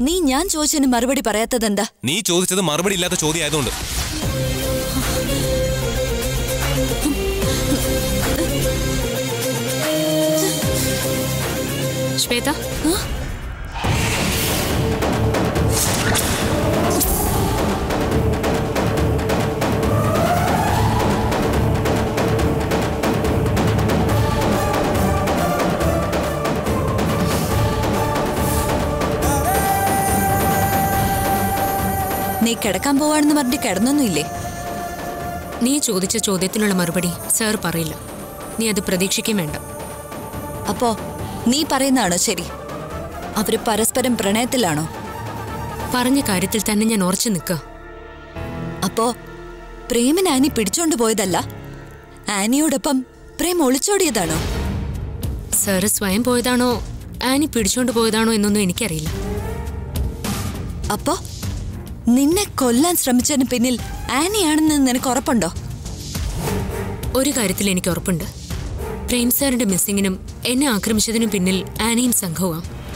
നീ ഞാൻ ചോദിച്ചതിന് മറുപടി പറയാത്തതെന്താ നീ ചോദിച്ചത് മറുപടി ഇല്ലാത്ത ചോദ്യം ആയതുകൊണ്ട് ശ്വേത നീ കിടക്കാൻ പോവാണെന്ന് പറഞ്ഞിട്ട് കിടന്നൊന്നുമില്ലേ നീ ചോദിച്ച ചോദ്യത്തിനുള്ള മറുപടി സാർ പറയില്ല നീ അത് പ്രതീക്ഷിക്കുകയും വേണ്ട അപ്പോ നീ പറയുന്നതാണോ ശരി അവര് പരസ്പരം പ്രണയത്തിലാണോ പറഞ്ഞ കാര്യത്തിൽ തന്നെ ഞാൻ ഉറച്ചു നിൽക്കുക അപ്പോ പ്രേമൻ ആനി പിടിച്ചോണ്ട് പോയതല്ല ആനിയോടൊപ്പം പ്രേം ഒളിച്ചോടിയതാണോ സാറ് സ്വയം പോയതാണോ ആനി പിടിച്ചോണ്ട് പോയതാണോ എന്നൊന്നും എനിക്കറിയില്ല അപ്പോ നിന്നെ കൊല്ലാൻ ശ്രമിച്ചതിന് പിന്നിൽ ആനിയാണെന്ന് നിനക്ക് ഉറപ്പുണ്ടോ ഒരു കാര്യത്തിൽ എനിക്ക് ഉറപ്പുണ്ട് പ്രേം സാറിന്റെ മിസ്സിങ്ങിനും എന്നെ ആക്രമിച്ചതിനും പിന്നിൽ ആനിയും സംഘവുമാണ്